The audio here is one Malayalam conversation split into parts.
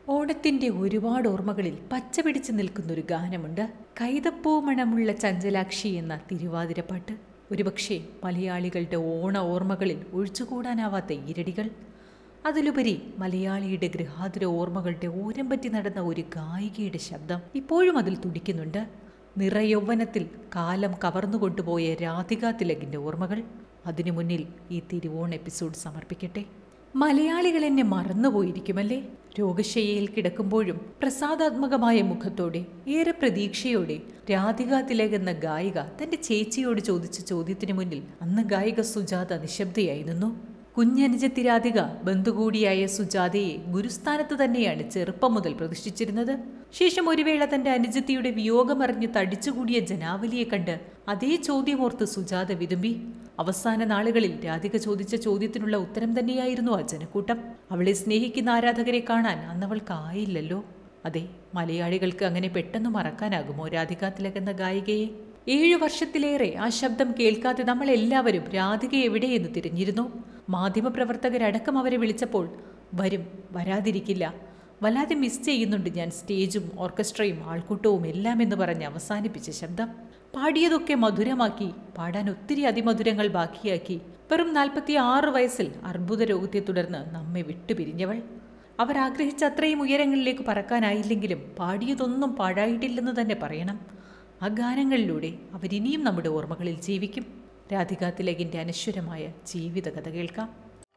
ഓണത്തിന്റെ ഒരുപാട് ഓർമ്മകളിൽ പച്ച പിടിച്ചു നിൽക്കുന്ന ഒരു ഗാനമുണ്ട് കൈതപ്പൂ മണമുള്ള ചഞ്ചലാക്ഷി എന്ന തിരുവാതിരപ്പാട്ട് ഒരുപക്ഷെ മലയാളികളുടെ ഓണ ഓർമ്മകളിൽ ഒഴിച്ചുകൂടാനാവാത്ത ഈരടികൾ അതിലുപരി മലയാളിയുടെ ഗൃഹാതുര ഓർമ്മകളുടെ ഓരം പറ്റി നടന്ന ഒരു ഗായികയുടെ ശബ്ദം ഇപ്പോഴും അതിൽ തുടിക്കുന്നുണ്ട് നിറയൗവനത്തിൽ കാലം കവർന്നുകൊണ്ടുപോയ രാധികാ തിലകിൻ്റെ ഓർമ്മകൾ അതിനു മുന്നിൽ ഈ തിരുവോണ എപ്പിസോഡ് സമർപ്പിക്കട്ടെ മലയാളികൾ എന്നെ മറന്നുപോയിരിക്കുമല്ലേ രോഗശയ്യയിൽ കിടക്കുമ്പോഴും പ്രസാദാത്മകമായ മുഖത്തോടെ ഏറെ പ്രതീക്ഷയോടെ രാധികാ തിലക് എന്ന ഗായിക തന്റെ ചേച്ചിയോട് ചോദിച്ച ചോദ്യത്തിന് മുന്നിൽ അന്ന് ഗായിക സുജാത നിശബ്ദയായി നിന്നു കുഞ്ഞനുജത്തി രാധിക ബന്ധുകൂടിയായ സുജാതയെ ഗുരുസ്ഥാനത്ത് തന്നെയാണ് ചെറുപ്പം മുതൽ പ്രതിഷ്ഠിച്ചിരുന്നത് ശേഷം ഒരു വേള തന്റെ അനുജത്തിയുടെ വിയോഗമറിഞ്ഞ് തടിച്ചുകൂടിയ ജനാവലിയെ കണ്ട് അതേ ചോദ്യമോർത്ത് സുജാത വിതുമ്പി അവസാന നാളുകളിൽ രാധിക ചോദിച്ച ചോദ്യത്തിനുള്ള ഉത്തരം തന്നെയായിരുന്നു ആ ജനക്കൂട്ടം അവളെ സ്നേഹിക്കുന്ന ആരാധകരെ കാണാൻ അന്നവൾക്കായില്ലല്ലോ അതെ മലയാളികൾക്ക് അങ്ങനെ പെട്ടെന്ന് മറക്കാനാകുമോ രാധിക തിലക് എന്ന ഗായികയെ ഏഴു വർഷത്തിലേറെ ആ ശബ്ദം കേൾക്കാതെ നമ്മളെല്ലാവരും രാധിക എവിടെയെന്ന് തിരഞ്ഞിരുന്നു മാധ്യമപ്രവർത്തകരടക്കം അവരെ വിളിച്ചപ്പോൾ വരും വരാതിരിക്കില്ല വല്ലാതെ മിസ് ചെയ്യുന്നുണ്ട് ഞാൻ സ്റ്റേജും ഓർക്കസ്ട്രയും ആൾക്കൂട്ടവും എല്ലാം എന്ന് പറഞ്ഞ് അവസാനിപ്പിച്ച ശബ്ദം പാടിയതൊക്കെ മധുരമാക്കി പാടാൻ ഒത്തിരി അതിമധുരങ്ങൾ ബാക്കിയാക്കി വെറും നാൽപ്പത്തി ആറ് വയസ്സിൽ അർബുദ രോഗത്തെ തുടർന്ന് നമ്മെ വിട്ടുപിരിഞ്ഞവൾ അവർ ആഗ്രഹിച്ച അത്രയും ഉയരങ്ങളിലേക്ക് പറക്കാനായില്ലെങ്കിലും പാടിയതൊന്നും പാഴായിട്ടില്ലെന്ന് തന്നെ പറയണം ആ ഗാനങ്ങളിലൂടെ അവരിനിയും നമ്മുടെ ഓർമ്മകളിൽ ജീവിക്കും രാധികാ തിലകിൻ്റെ അനശ്വരമായ ജീവിത കഥ കേൾക്കാം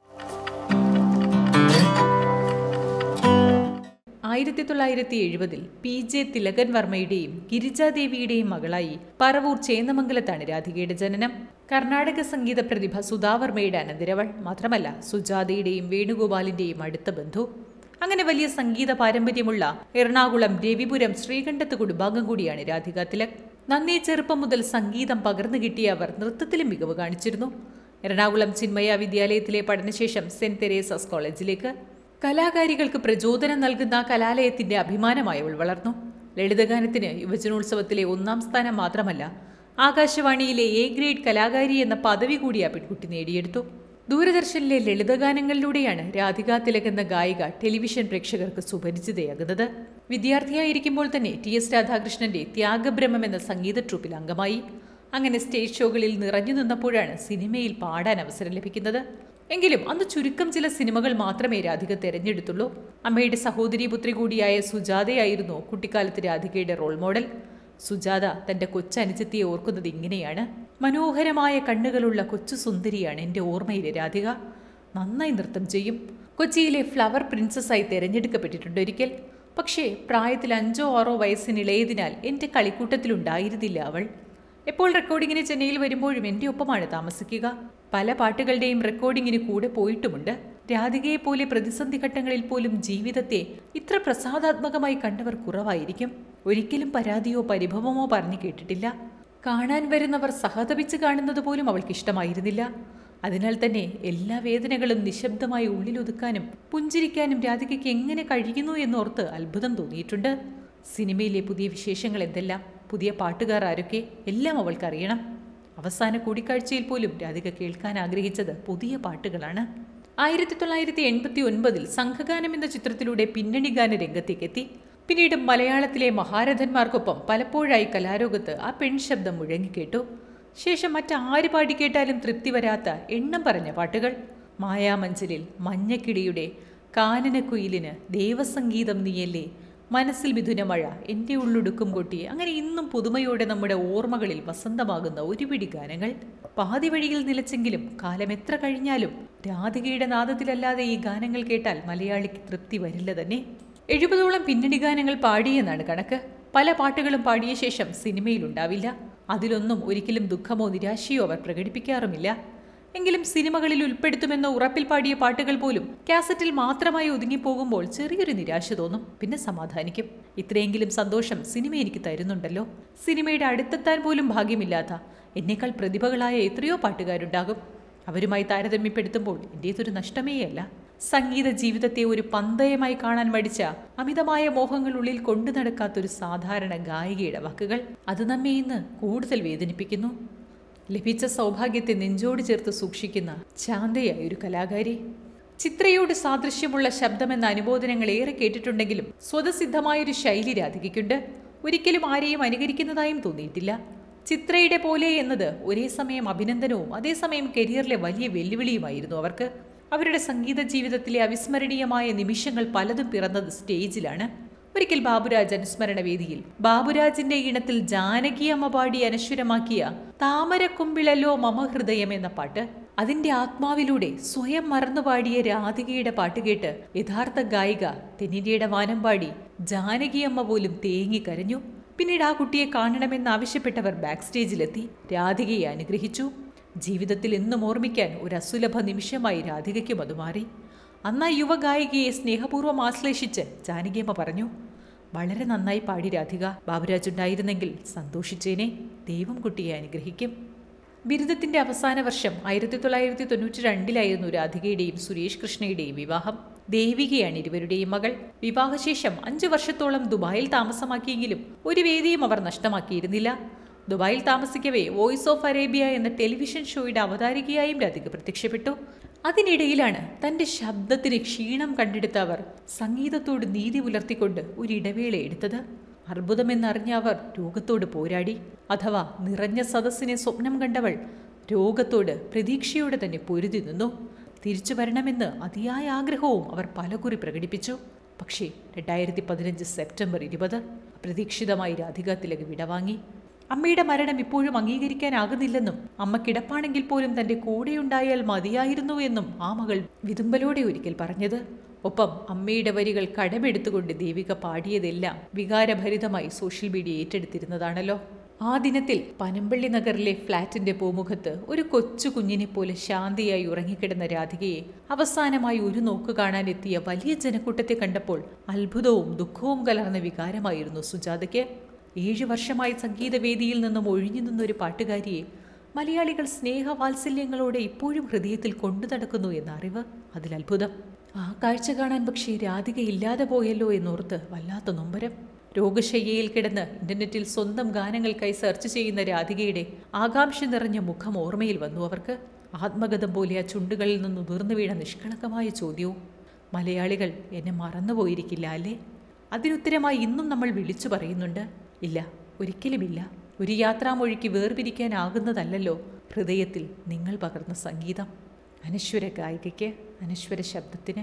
ആയിരത്തി തൊള്ളായിരത്തി എഴുപതിൽ പി ജെ തിലകൻ വർമ്മയുടെയും ഗിരിജാദേവിയുടെയും മകളായി പറവൂർ ചേന്നമംഗലത്താണ് രാധികയുടെ ജനനം കർണാടക സംഗീത പ്രതിഭ സുധാവർമ്മയുടെ അനന്തരവൾ മാത്രമല്ല സുജാതയുടെയും വേണുഗോപാലിന്റെയും അടുത്ത ബന്ധു അങ്ങനെ വലിയ സംഗീത പാരമ്പര്യമുള്ള എറണാകുളം രവിപുരം ശ്രീകണ്ഠത്ത് കുടുംബാംഗം കൂടിയാണ് രാധിക തിലക് നന്നേ ചെറുപ്പം മുതൽ സംഗീതം പകർന്നു കിട്ടിയ അവർ നൃത്തത്തിലും മികവ് കാണിച്ചിരുന്നു എറണാകുളം ചിന്മയ വിദ്യാലയത്തിലെ പഠനശേഷം സെന്റ് തെരേസസ് കോളേജിലേക്ക് കലാകാരികൾക്ക് പ്രചോദനം നൽകുന്ന ആ കലാലയത്തിന്റെ അഭിമാനമായി അവൾ വളർന്നു ലളിതഗാനത്തിന് യുവജനോത്സവത്തിലെ ഒന്നാം സ്ഥാനം മാത്രമല്ല ആകാശവാണിയിലെ എ ഗ്രേഡ് കലാകാരി എന്ന പദവി കൂടി ആ പെൺകുട്ടി നേടിയെടുത്തു ദൂരദർശനിലെ ലളിതഗാനങ്ങളിലൂടെയാണ് രാധികാ തിലക് എന്ന ഗായിക ടെലിവിഷൻ പ്രേക്ഷകർക്ക് സുപരിചിതയാകുന്നത് വിദ്യാർത്ഥിയായിരിക്കുമ്പോൾ തന്നെ ടി എസ് രാധാകൃഷ്ണന്റെ ത്യാഗബ്രഹ്മം എന്ന സംഗീത ട്രൂപ്പിൽ അംഗമായി അങ്ങനെ സ്റ്റേജ് ഷോകളിൽ നിറഞ്ഞു നിന്നപ്പോഴാണ് സിനിമയിൽ പാടാൻ അവസരം ലഭിക്കുന്നത് എങ്കിലും അന്ന് ചുരുക്കം ചില സിനിമകൾ മാത്രമേ രാധിക തെരഞ്ഞെടുത്തുള്ളൂ അമ്മയുടെ സഹോദരി പുത്രി കൂടിയായ സുജാതയായിരുന്നു കുട്ടിക്കാലത്ത് രാധികയുടെ റോൾ മോഡൽ സുജാത തന്റെ കൊച്ചനുജത്തിയെ ഓർക്കുന്നത് ഇങ്ങനെയാണ് മനോഹരമായ കണ്ണുകളുള്ള കൊച്ചു സുന്ദരിയാണ് എൻ്റെ ഓർമ്മയിലെ രാധിക നന്നായി നൃത്തം ചെയ്യും കൊച്ചിയിലെ ഫ്ലവർ പ്രിൻസസ്സായി തിരഞ്ഞെടുക്കപ്പെട്ടിട്ടുണ്ട് ഒരിക്കൽ പക്ഷേ പ്രായത്തിൽ അഞ്ചോ ആറോ വയസ്സിനിളയതിനാൽ എൻ്റെ കളിക്കൂട്ടത്തിലുണ്ടായിരുന്നില്ല അവൾ എപ്പോൾ റെക്കോർഡിങ്ങിന് ചെന്നൈയിൽ വരുമ്പോഴും എൻ്റെ ഒപ്പമാണ് താമസിക്കുക പല പാട്ടുകളുടെയും റെക്കോർഡിങ്ങിന് കൂടെ പോയിട്ടുമുണ്ട് രാധികയെ പോലെ പ്രതിസന്ധി ഘട്ടങ്ങളിൽ പോലും ജീവിതത്തെ ഇത്ര പ്രസാദാത്മകമായി കണ്ടവർ കുറവായിരിക്കും ഒരിക്കലും പരാതിയോ പരിഭവമോ പറഞ്ഞു കേട്ടിട്ടില്ല കാണാൻ വരുന്നവർ സഹതപിച്ച് കാണുന്നത് പോലും അവൾക്ക് ഇഷ്ടമായിരുന്നില്ല അതിനാൽ തന്നെ എല്ലാ വേദനകളും നിശബ്ദമായി ഉള്ളിലൊതുക്കാനും പുഞ്ചിരിക്കാനും രാധികയ്ക്ക് എങ്ങനെ കഴിയുന്നു എന്നോർത്ത് അത്ഭുതം തോന്നിയിട്ടുണ്ട് സിനിമയിലെ പുതിയ വിശേഷങ്ങൾ എന്തെല്ലാം പുതിയ പാട്ടുകാർ ആരൊക്കെ എല്ലാം അവൾക്കറിയണം അവസാന കൂടിക്കാഴ്ചയിൽ പോലും രാധിക കേൾക്കാൻ ആഗ്രഹിച്ചത് പുതിയ പാട്ടുകളാണ് ആയിരത്തി തൊള്ളായിരത്തി എൺപത്തി ഒൻപതിൽ സംഘഗാനം എന്ന ചിത്രത്തിലൂടെ പിന്നണി ഗാന രംഗത്തേക്കെത്തി പിന്നീട് മലയാളത്തിലെ മഹാരഥന്മാർക്കൊപ്പം പലപ്പോഴായി കലാരോഗത്ത് ആ പെൺശബ്ദം മുഴങ്ങിക്കേട്ടു ശേഷം മറ്റാര് പാടിക്കേട്ടാലും തൃപ്തി വരാത്ത എണ്ണം പറഞ്ഞ പാട്ടുകൾ മായാമഞ്ചലിൽ മഞ്ഞക്കിളിയുടെ കാനനക്കുയിലിന് ദേവസംഗീതം നീയല്ലേ മനസ്സിൽ മിഥുനമഴ എൻ്റെ ഉള്ളുടുക്കും കൊട്ടി അങ്ങനെ ഇന്നും പുതുമയോടെ നമ്മുടെ ഓർമ്മകളിൽ വസന്തമാകുന്ന ഒരുപിടി ഗാനങ്ങൾ പാതി വഴിയിൽ നിലച്ചെങ്കിലും കാലം എത്ര കഴിഞ്ഞാലും രാധികയുടെ നാദത്തിലല്ലാതെ ഈ ഗാനങ്ങൾ കേട്ടാൽ മലയാളിക്ക് തൃപ്തി വരില്ല തന്നെ എഴുപതോളം പിന്നണി ഗാനങ്ങൾ പാടിയെന്നാണ് കണക്ക് പല പാട്ടുകളും പാടിയ ശേഷം സിനിമയിലുണ്ടാവില്ല അതിലൊന്നും ഒരിക്കലും ദുഃഖമോ നിരാശയോ അവർ പ്രകടിപ്പിക്കാറുമില്ല എങ്കിലും സിനിമകളിൽ ഉൾപ്പെടുത്തുമെന്ന ഉറപ്പിൽ പാടിയ പാട്ടുകൾ പോലും കാസറ്റിൽ മാത്രമായി ഒതുങ്ങിപ്പോകുമ്പോൾ ചെറിയൊരു നിരാശ തോന്നും പിന്നെ സമാധാനിക്കും ഇത്രയെങ്കിലും സന്തോഷം സിനിമ എനിക്ക് തരുന്നുണ്ടല്ലോ സിനിമയുടെ അടുത്തെത്താൻ പോലും ഭാഗ്യമില്ലാത്ത എന്നേക്കാൾ പ്രതിഭകളായ എത്രയോ പാട്ടുകാരുണ്ടാകും അവരുമായി താരതമ്യപ്പെടുത്തുമ്പോൾ എൻ്റേതൊരു നഷ്ടമേയല്ല സംഗീത ജീവിതത്തെ ഒരു പന്തയമായി കാണാൻ മടിച്ച അമിതമായ മോഹങ്ങൾ ഉള്ളിൽ കൊണ്ടു നടക്കാത്തൊരു സാധാരണ ഗായികയുടെ വാക്കുകൾ അത് നമ്മെ ഇന്ന് കൂടുതൽ വേദനിപ്പിക്കുന്നു ലഭിച്ച സൗഭാഗ്യത്തെ നെഞ്ചോട് ചേർത്ത് സൂക്ഷിക്കുന്ന ശാന്തയായ ഒരു കലാകാരി ചിത്രയോട് സാദൃശ്യമുള്ള ശബ്ദമെന്ന അനുബോധനങ്ങൾ ഏറെ കേട്ടിട്ടുണ്ടെങ്കിലും സ്വതസിദ്ധമായൊരു ശൈലി രാധികയ്ക്കുണ്ട് ഒരിക്കലും ആരെയും അനുകരിക്കുന്നതായും തോന്നിയിട്ടില്ല ചിത്രയുടെ പോലെ എന്നത് ഒരേ സമയം അഭിനന്ദനവും അതേസമയം കരിയറിലെ വലിയ വെല്ലുവിളിയുമായിരുന്നു അവർക്ക് അവരുടെ സംഗീത ജീവിതത്തിലെ അവിസ്മരണീയമായ നിമിഷങ്ങൾ പലതും പിറന്നത് സ്റ്റേജിലാണ് ഒരിക്കൽ ബാബുരാജ് അനുസ്മരണ വേദിയിൽ ബാബുരാജിന്റെ ഈണത്തിൽ ജാനകി അമ്മ പാടി അനശ്വരമാക്കിയ താമരക്കുമ്പിളല്ലോ മമ ഹൃദയം എന്ന പാട്ട് അതിന്റെ ആത്മാവിലൂടെ സ്വയം മറന്നുപാടിയ രാധികയുടെ പാട്ട് കേട്ട് യഥാർത്ഥ ഗായിക തെന്നിന്ത്യയുടെ വാനം പാടി ജാനകിയമ്മ പോലും തേങ്ങി കരഞ്ഞു പിന്നീട് ആ കുട്ടിയെ കാണണമെന്ന് ആവശ്യപ്പെട്ടവർ ബാക്ക് സ്റ്റേജിലെത്തി രാധികയെ അനുഗ്രഹിച്ചു ജീവിതത്തിൽ എന്നും ഓർമ്മിക്കാൻ ഒരു അസുലഭ നിമിഷമായി രാധികയ്ക്കും അത് മാറി അന്ന് ആ യുവഗായികയെ സ്നേഹപൂർവ്വം ആശ്ലേഷിച്ച് ജാനകിയമ്മ പറഞ്ഞു വളരെ നന്നായി പാടി രാധിക ബാബുരാജ് ഉണ്ടായിരുന്നെങ്കിൽ സന്തോഷിച്ചേനെ ദൈവം കുട്ടിയെ അനുഗ്രഹിക്കും ബിരുദത്തിന്റെ അവസാന വർഷം ആയിരത്തി തൊള്ളായിരത്തി തൊണ്ണൂറ്റി രണ്ടിലായിരുന്നു രാധികയുടെയും സുരേഷ് കൃഷ്ണയുടെയും വിവാഹം ദേവികയാണ് ഇരുവരുടെയും മകൾ വിവാഹശേഷം അഞ്ചു വർഷത്തോളം ദുബായിൽ താമസമാക്കിയെങ്കിലും ഒരു വേദിയും അവർ നഷ്ടമാക്കിയിരുന്നില്ല ദുബായിൽ താമസിക്കവേ വോയിസ് ഓഫ് അറേബ്യ എന്ന ടെലിവിഷൻ ഷോയുടെ അവതാരികയായും രാധിക പ്രത്യക്ഷപ്പെട്ടു അതിനിടയിലാണ് തന്റെ ശബ്ദത്തിന് ക്ഷീണം കണ്ടെടുത്ത അവർ സംഗീതത്തോട് നീതി പുലർത്തിക്കൊണ്ട് ഒരു ഇടവേള എടുത്തത് അർബുദമെന്നറിഞ്ഞ അവർ രോഗത്തോട് പോരാടി അഥവാ നിറഞ്ഞ സദസ്സിനെ സ്വപ്നം കണ്ടവൾ രോഗത്തോട് പ്രതീക്ഷയോടെ തന്നെ പൊരുതി നിന്നു തിരിച്ചു വരണമെന്ന് അതിയായ ആഗ്രഹവും അവർ പലകുറി പ്രകടിപ്പിച്ചു പക്ഷേ രണ്ടായിരത്തി പതിനഞ്ച് സെപ്റ്റംബർ ഇരുപത് അപ്രതീക്ഷിതമായി രാധിക തിലക് വിടവാങ്ങി അമ്മയുടെ മരണം ഇപ്പോഴും അംഗീകരിക്കാനാകുന്നില്ലെന്നും അമ്മ കിടപ്പാണെങ്കിൽ പോലും തന്റെ കൂടെയുണ്ടായാൽ മതിയായിരുന്നു എന്നും ആ മകൾ വിതുമ്പലോടെ ഒരിക്കൽ പറഞ്ഞത് ഒപ്പം അമ്മയുടെ വരികൾ കടമെടുത്തുകൊണ്ട് ദേവിക പാടിയതെല്ലാം വികാരഭരിതമായി സോഷ്യൽ മീഡിയ ഏറ്റെടുത്തിരുന്നതാണല്ലോ ആ ദിനത്തിൽ പനമ്പള്ളി നഗറിലെ ഫ്ളാറ്റിന്റെ പൂമുഖത്ത് ഒരു കൊച്ചു കുഞ്ഞിനെ പോലെ ശാന്തിയായി ഉറങ്ങിക്കിടന്ന രാധികയെ അവസാനമായി ഒരു നോക്ക് കാണാനെത്തിയ വലിയ ജനക്കൂട്ടത്തെ കണ്ടപ്പോൾ അത്ഭുതവും ദുഃഖവും കലർന്ന വികാരമായിരുന്നു സുജാതയ്ക്ക് ഏഴു വർഷമായി സംഗീതവേദിയിൽ നിന്നും ഒഴിഞ്ഞു നിന്നൊരു പാട്ടുകാരിയെ മലയാളികൾ സ്നേഹവാത്സല്യങ്ങളോടെ ഇപ്പോഴും ഹൃദയത്തിൽ കൊണ്ടു നടക്കുന്നു എന്ന അറിവ് അതിൽ അത്ഭുതം ആ കാഴ്ച കാണാൻ പക്ഷേ രാധിക ഇല്ലാതെ പോയല്ലോ എന്നോർത്ത് വല്ലാത്ത നൊമ്പരം രോഗശയ്യയിൽ കിടന്ന് ഇന്റർനെറ്റിൽ സ്വന്തം ഗാനങ്ങൾക്കായി സെർച്ച് ചെയ്യുന്ന രാധികയുടെ ആകാംക്ഷ നിറഞ്ഞ മുഖം ഓർമ്മയിൽ വന്നു അവർക്ക് ആത്മഗതം പോലെ ആ ചുണ്ടുകളിൽ നിന്ന് ഉതിർന്നു വീണ നിഷ്കളങ്കമായ ചോദ്യവും മലയാളികൾ എന്നെ മറന്നുപോയിരിക്കില്ല അല്ലേ അതിനുത്തരമായി ഇന്നും നമ്മൾ വിളിച്ചു പറയുന്നുണ്ട് ഇല്ല ഒരിക്കലുമില്ല ഒരു യാത്രാമൊഴിക്ക് വേർപിരിക്കാനാകുന്നതല്ലല്ലോ ഹൃദയത്തിൽ നിങ്ങൾ പകർന്ന സംഗീതം അനശ്വര ഗായികയ്ക്ക് അനശ്വര ശബ്ദത്തിന്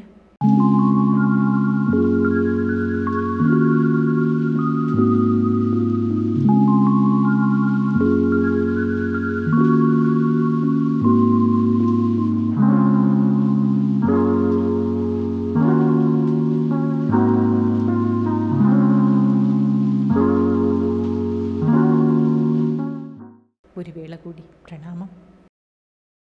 ഒരു വേള കൂടി പ്രണാമം